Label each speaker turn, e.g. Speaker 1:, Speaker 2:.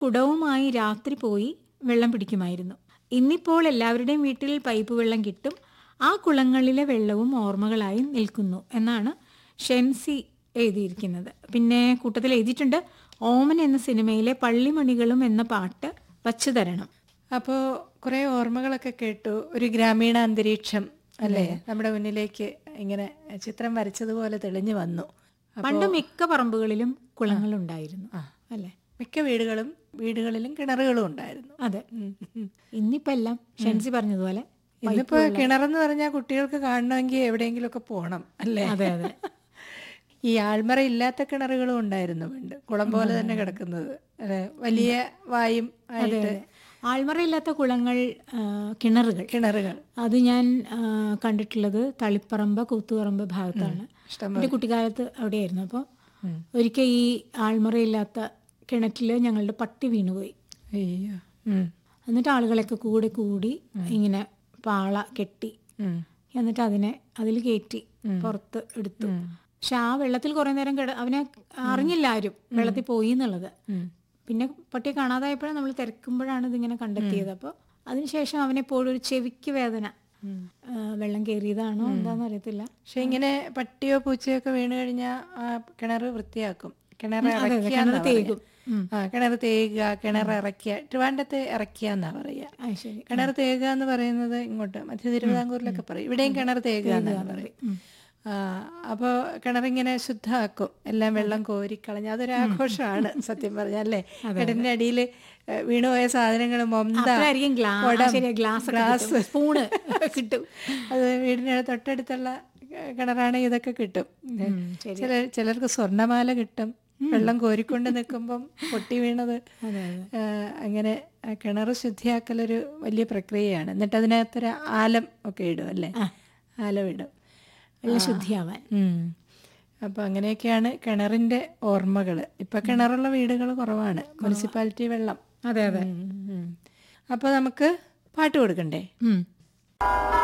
Speaker 1: കുടവുമായി രാത്രി പോയി വെള്ളം പിടിക്കുമായിരുന്നു ഇന്നിപ്പോൾ എല്ലാവരുടെയും വീട്ടിൽ പൈപ്പ് വെള്ളം കിട്ടും ആ കുളങ്ങളിലെ വെള്ളവും ഓർമ്മകളായി നിൽക്കുന്നു എന്നാണ് ഷെൻസി എഴുതിയിരിക്കുന്നത് പിന്നെ കൂട്ടത്തിൽ എഴുതിയിട്ടുണ്ട് ഓമൻ എന്ന സിനിമയിലെ പള്ളിമണികളും എന്ന പാട്ട് വച്ചു തരണം
Speaker 2: അപ്പോൾ കുറേ ഓർമ്മകളൊക്കെ കേട്ടു ഒരു ഗ്രാമീണ അന്തരീക്ഷം അല്ലേ നമ്മുടെ മുന്നിലേക്ക് ഇങ്ങനെ ചിത്രം വരച്ചതുപോലെ തെളിഞ്ഞു വന്നു
Speaker 1: പണ്ട് മിക്ക പറമ്പുകളിലും കുളങ്ങളുണ്ടായിരുന്നു അല്ലേ
Speaker 2: മിക്ക വീടുകളും വീടുകളിലും കിണറുകളും ഉണ്ടായിരുന്നു
Speaker 1: അതെ ഇന്നിപ്പോ എല്ലാം ഷെൻസി പറഞ്ഞതുപോലെ
Speaker 2: ഇന്നിപ്പോ കിണറെന്ന് പറഞ്ഞാൽ കുട്ടികൾക്ക് കാണണമെങ്കിൽ എവിടെയെങ്കിലുമൊക്കെ പോകണം അല്ലേ
Speaker 1: അതെ അതെ
Speaker 2: ഈ ആൾമറ ഇല്ലാത്ത കിണറുകളും ഉണ്ടായിരുന്നു പണ്ട് കുളം പോലെ തന്നെ കിടക്കുന്നത് അല്ലെ വലിയ വായും ആയിട്ട്
Speaker 1: ആൾമറയില്ലാത്ത കുളങ്ങൾ ആ, കിണറുകൾ
Speaker 2: കിണറുകൾ
Speaker 1: അത് ഞാൻ ആ, കണ്ടിട്ടുള്ളത് തളിപ്പറമ്പ് കൂത്തുപറമ്പ് ഭാഗത്താണ് എൻ്റെ കുട്ടിക്കാലത്ത് അവിടെയായിരുന്നു അപ്പോൾ ഒരിക്കൽ ഈ ആൾമറയില്ലാത്ത കിണറ്റിൽ ഞങ്ങളുടെ പട്ടി വീണുപോയി
Speaker 2: അയ്യോ ഉം.
Speaker 1: എന്നിട്ട് ആളുകളൊക്കെ കൂടെ കൂടി ഇങ്ങനെ പാള കെട്ടി
Speaker 2: ഉം.
Speaker 1: എന്നിട്ട് അതിനെ അതിൽ കയറ്റി പുറത്ത് എടുത്തു പക്ഷെ ആ വെള്ളത്തിൽ കുറെ നേരം കിട അവനെ അറിഞ്ഞില്ല ആരും വെള്ളത്തിൽ പോയി എന്നുള്ളത് പിന്നെ പട്ടിയെ കാണാതായപ്പോഴാണ് നമ്മൾ തിരക്കുമ്പോഴാണ് ഇതിങ്ങനെ കണ്ടെത്തിയത് അപ്പോൾ അതിനുശേഷം അവനെപ്പോഴും ഒരു ചെവിക്ക് വേദന ആ, വെള്ളം കയറിയതാണോ എന്താണെന്ന് അറിയത്തില്ല
Speaker 2: പക്ഷെ ഇങ്ങനെ പട്ടിയോ പൂച്ചയോ ഒക്കെ വീണ് കഴിഞ്ഞാൽ ആ കിണർ വൃത്തിയാക്കും കിണർ
Speaker 1: അതെ, അതെ,
Speaker 2: ഇറക്കിയ
Speaker 1: കിണറ് തേകും. ഉം.
Speaker 2: ആ കിണർ തേകുക കിണർ ഇറക്കിയ ട്രിവാൻഡത്ത് ഇറക്കിയ എന്നാ പറയാ
Speaker 1: ആ ശരി
Speaker 2: കിണർ തേകുക എന്ന് പറയുന്നത് ഇങ്ങോട്ട് മധ്യ തിരുവിതാംകൂറിലൊക്കെ പറയും ഇവിടെയും കിണർ തേകുക എന്നാണ് പറയും ആ അപ്പോൾ കിണറിങ്ങനെ ശുദ്ധമാക്കും എല്ലാം വെള്ളം കോരിക്കളഞ്ഞ് അതൊരു ആഘോഷമാണ് സത്യം പറഞ്ഞാൽ അല്ലേ കിണറിന്റെ അടിയിൽ വീണുപോയ സാധനങ്ങൾ മൊന്ത
Speaker 1: അപ്പോഴായിരിക്കും ഗ്ലാസ്
Speaker 2: കുടം,
Speaker 1: ശരിയാ ഗ്ലാസ്
Speaker 2: ഗ്ലാസ്
Speaker 1: സ്പൂണ് കിട്ടും
Speaker 2: അത് വീടിന് തൊട്ടടുത്തുള്ള കിണറാണെങ്കിൽ ഇതൊക്കെ കിട്ടും
Speaker 1: ശരി.
Speaker 2: ചില ചിലർക്ക് സ്വർണ്ണമാല കിട്ടും വെള്ളം കോരിക്കൊണ്ട് നിൽക്കുമ്പം പൊട്ടി വീണത്
Speaker 1: അതെ അതെ
Speaker 2: ആ, അങ്ങനെ ആ കിണർ ശുദ്ധിയാക്കലൊരു വലിയ പ്രക്രിയയാണ് എന്നിട്ട് അതിനകത്തൊരു ആലം ഒക്കെ ഇടും അല്ലേ ആലം ഇടും
Speaker 1: വെള്ളം ശുദ്ധിയാവാൻ
Speaker 2: ഉം. അപ്പോൾ അങ്ങനെയൊക്കെയാണ് കിണറിൻ്റെ ഓർമ്മകൾ ഇപ്പം കിണറുള്ള വീടുകൾ കുറവാണ് മുനിസിപ്പാലിറ്റി വെള്ളം
Speaker 1: അതെ അതെ
Speaker 2: അപ്പോൾ നമുക്ക് പാട്ട് കൊടുക്കണ്ടേ
Speaker 1: ഉം.